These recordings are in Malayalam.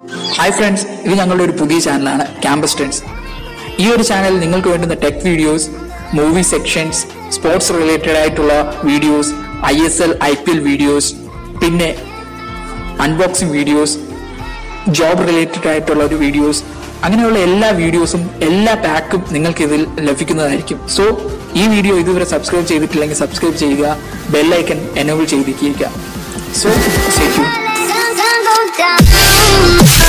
ഹായ് ഫ്രണ്ട്സ് ഇത് ഞങ്ങളുടെ ഒരു പുതിയ ചാനലാണ് ക്യാമ്പസ് ട്രെൻഡ്സ് ഈ ഒരു ചാനൽ നിങ്ങൾക്ക് വേണ്ടുന്ന tech videos movie sections sports related ആയിട്ടുള്ള videos I S L I P L videos പിന്നെ അൺബോക്സിംഗ് വീഡിയോസ് ജോബ് റിലേറ്റഡ് ആയിട്ടുള്ള ഒരു വീഡിയോസ് അങ്ങനെയുള്ള എല്ലാ വീഡിയോസും എല്ലാ പാക്കും നിങ്ങൾക്ക് ഇതിൽ ലഭിക്കുന്നതായിരിക്കും സോ ഈ വീഡിയോ ഇതുവരെ സബ്സ്ക്രൈബ് ചെയ്തിട്ടില്ലെങ്കിൽ സബ്സ്ക്രൈബ് ചെയ്യുക ബെല്ലൈക്കൻ എനേബിൾ ചെയ്തിരിക്കുക so stay tune Sun, sun goes down.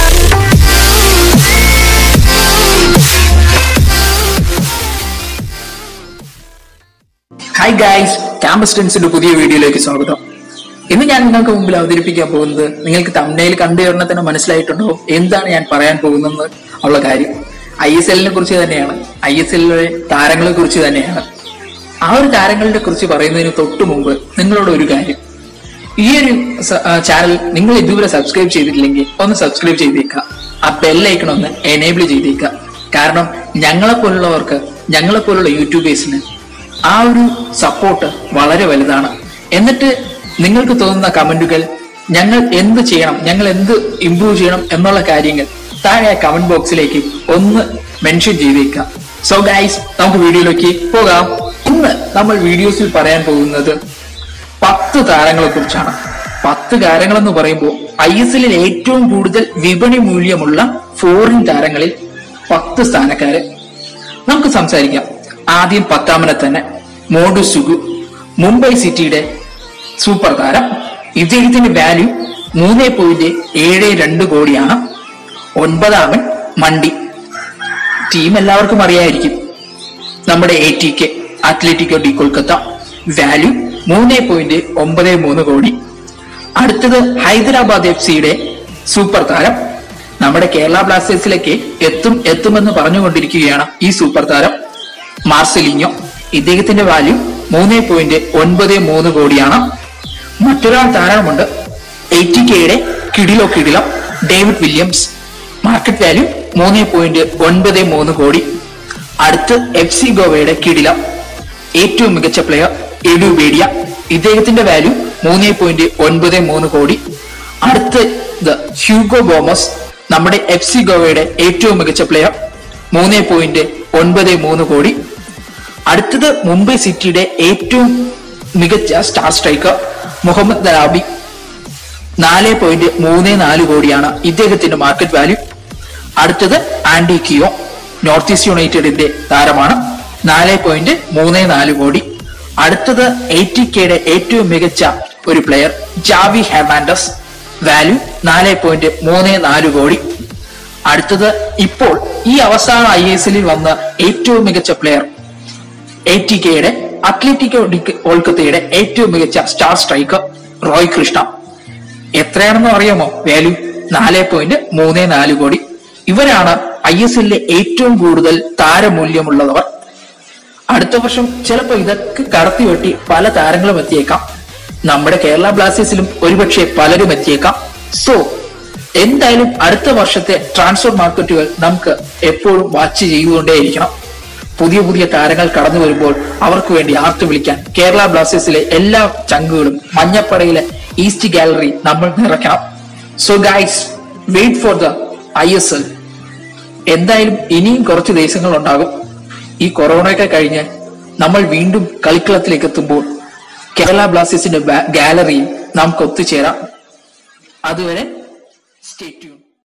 Hi guys campus ടെൻസിന്റെ പുതിയ വീഡിയോയിലേക്ക് സ്വാഗതം ഇന്ന് ഞാൻ നിങ്ങൾക്ക് മുമ്പിൽ അവതരിപ്പിക്കാൻ പോകുന്നത് നിങ്ങൾക്ക് തമിഴ്നയിൽ കണ്ടു കഴിഞ്ഞാൽ തന്നെ മനസ്സിലായിട്ടുണ്ടോ എന്താണ് ഞാൻ പറയാൻ പോകുന്നത് ഉള്ള കാര്യം ഐ എസ് എല്ലിനെ കുറിച്ച് തന്നെയാണ് ഐ എസ് എല്ലിലെ താരങ്ങളെ കുറിച്ച് തന്നെയാണ് ആ ഒരു താരങ്ങളെ കുറിച്ച് പറയുന്നതിന് തൊട്ട് മുമ്പ് നിങ്ങളോട് ഒരു കാര്യം ഈ ഒരു ചാനൽ നിങ്ങൾ ഇതുവരെ സബ്സ്ക്രൈബ് ചെയ്തിട്ടില്ലെങ്കിൽ ഒന്ന് സബ്സ്ക്രൈബ് ചെയ്തേക്കുക ആ ബെല്ലൈക്കൺ ഒന്ന് എനേബിൾ ചെയ്തേക്കുക കാരണം ഞങ്ങളെ പോലുള്ളവർക്ക് ഞങ്ങളെ പോലുള്ള യൂട്യൂബേഴ്സിന് ആ ഒരു സപ്പോർട്ട് വളരെ വലുതാണ് എന്നിട്ട് നിങ്ങൾക്ക് തോന്നുന്ന കമന്റുകൾ ഞങ്ങൾ എന്ത് ചെയ്യണം ഞങ്ങൾ എന്ത് ഇംപ്രൂവ് ചെയ്യണം എന്നുള്ള കാര്യങ്ങൾ താഴെ കമന്റ് ബോക്സിലേക്ക് ഒന്ന് മെൻഷൻ ചെയ്തേക്കാം സോ ഗൈസ് നമുക്ക് വീഡിയോയിലേക്ക് പോകാം ഇന്ന് നമ്മൾ വീഡിയോസിൽ പറയാൻ പോകുന്നത് പത്ത് താരങ്ങളെ കുറിച്ചാണ് പത്ത് താരങ്ങൾ എന്ന് പറയുമ്പോൾ ഐ എസ് എല്ലിൽ ഏറ്റവും കൂടുതൽ വിപണി മൂല്യമുള്ള ഫോറിൻ താരങ്ങളിൽ പത്ത് സ്ഥാനക്കാര് നമുക്ക് സംസാരിക്കാം ആദ്യം പത്താമനെ തന്നെ മോഡു സുഗു മുംബൈ സിറ്റിയുടെ സൂപ്പർ താരം ഇദ്ദേഹത്തിന്റെ വാല്യൂ മൂന്ന് പോയിന്റ് ഏഴ് രണ്ട് കോടിയാണ് ഒൻപതാമൻ മണ്ടി ടീം എല്ലാവർക്കും അറിയായിരിക്കും നമ്മുടെ A T K Atletico de Kolkata value മൂന്ന് പോയിന്റ് ഒമ്പത് മൂന്ന് കോടി അടുത്തത് ഹൈദരാബാദ് എഫ് സിയുടെ സൂപ്പർ താരം നമ്മുടെ കേരള ബ്ലാസ്റ്റേഴ്സിലേക്ക് എത്തും എത്തുമെന്ന് പറഞ്ഞുകൊണ്ടിരിക്കുകയാണ് ഈ സൂപ്പർ താരം മാർസലിഞ്ഞോ ഇദ്ദേഹത്തിന്റെ വാല്യൂ മൂന്ന് പോയിന്റ് ഒൻപത് മൂന്ന് കോടിയാണ് മറ്റൊരാൾ താരമുണ്ട് എയ്റ്റി കെയുടെ കിടിലോ കിടിലം ഡേവിഡ് വില്യംസ് മാർക്കറ്റ് വാല്യൂ മൂന്ന് പോയിന്റ് ഒൻപത് മൂന്ന് കോടി അടുത്ത് എഫ് സി ഗോവയുടെ കിടിലം ഏറ്റവും മികച്ച പ്ലെയർ എഡു ബേഡിയ ഇദ്ദേഹത്തിന്റെ വാല്യൂ മൂന്ന് പോയിന്റ് ഒൻപത് മൂന്ന് കോടി അടുത്ത് ഹ്യൂഗോ ഗോമസ് നമ്മുടെ എഫ് സി ഗോവയുടെ ഏറ്റവും മികച്ച പ്ലെയർ മൂന്ന് പോയിന്റ് ഒൻപത് മൂന്ന് കോടി അടുത്തത് മുംബൈ സിറ്റിയുടെ ഏറ്റവും മികച്ച സ്റ്റാർ സ്ട്രൈക്കർ മുഹമ്മദ് ദലാബി നാല് പോയിന്റ് മൂന്ന് നാല് കോടിയാണ് ഇദ്ദേഹത്തിന്റെ മാർക്കറ്റ് വാല്യൂ അടുത്തത് ആൻഡി കിയോ നോർത്ത് ഈസ്റ്റ് യുണൈറ്റഡിന്റെ താരമാണ് നാല് പോയിന്റ് മൂന്ന് നാല് കോടി അടുത്തത് എയ്റ്റി കെയുടെ ഏറ്റവും മികച്ച ഒരു പ്ലെയർ ജാവി ഹെർണാൻഡസ് വാല്യൂ നാല് പോയിന്റ് മൂന്ന് നാല് കോടി അടുത്തത് ഇപ്പോൾ ഈ അവസാന ഐ എസ് എല്ലിൽ വന്ന ഏറ്റവും മികച്ച പ്ലെയർ എ ടി കെയുടെ അത്ലറ്റിക്കോ ഡി കൊൽക്കത്തയുടെ ഏറ്റവും മികച്ച സ്റ്റാർ സ്ട്രൈക്കർ റോയ് കൃഷ്ണ എത്രയാണെന്ന് അറിയാമോ വാല്യൂ നാല് പോയിന്റ് മൂന്ന് നാല് കോടി ഇവരാണ് ഐ എസ് എല്ലിലെ ഏറ്റവും കൂടുതൽ താരമൂല്യമുള്ളവർ അടുത്ത വർഷം ചിലപ്പോൾ ഇതൊക്കെ കടത്തി വെട്ടി പല താരങ്ങളും എത്തിയേക്കാം നമ്മുടെ കേരള ബ്ലാസ്റ്റേഴ്സിലും ഒരുപക്ഷെ പലരും എത്തിയേക്കാം സോ എന്തായാലും അടുത്ത വർഷത്തെ ട്രാൻസ്ഫർ മാർക്കറ്റുകൾ നമുക്ക് എപ്പോഴും വാച്ച് ചെയ്തുകൊണ്ടേയിരിക്കണം പുതിയ പുതിയ താരങ്ങൾ കടന്നു വരുമ്പോൾ അവർക്ക് വേണ്ടി ആർത്തു വിളിക്കാൻ കേരള ബ്ലാസ്റ്റേഴ്സിലെ എല്ലാ ചങ്കുകളും മഞ്ഞപ്പടയിലെ ഈസ്റ്റ് ഗാലറി നമ്മൾ നിറയ്ക്കണം so guys wait for the I S L എന്തായാലും ഇനിയും കുറച്ച് ദിവസങ്ങൾ ഉണ്ടാകും ഈ കൊറോണയൊക്കെ കഴിഞ്ഞ് നമ്മൾ വീണ്ടും കളിക്കളത്തിലേക്ക് എത്തുമ്പോൾ കേരള ബ്ലാസ്റ്റേഴ്സിന്റെ ഗാലറിയിൽ നമുക്ക് ഒത്തുചേരാം അതുവരെ സ്റ്റേ ട്യൂൺ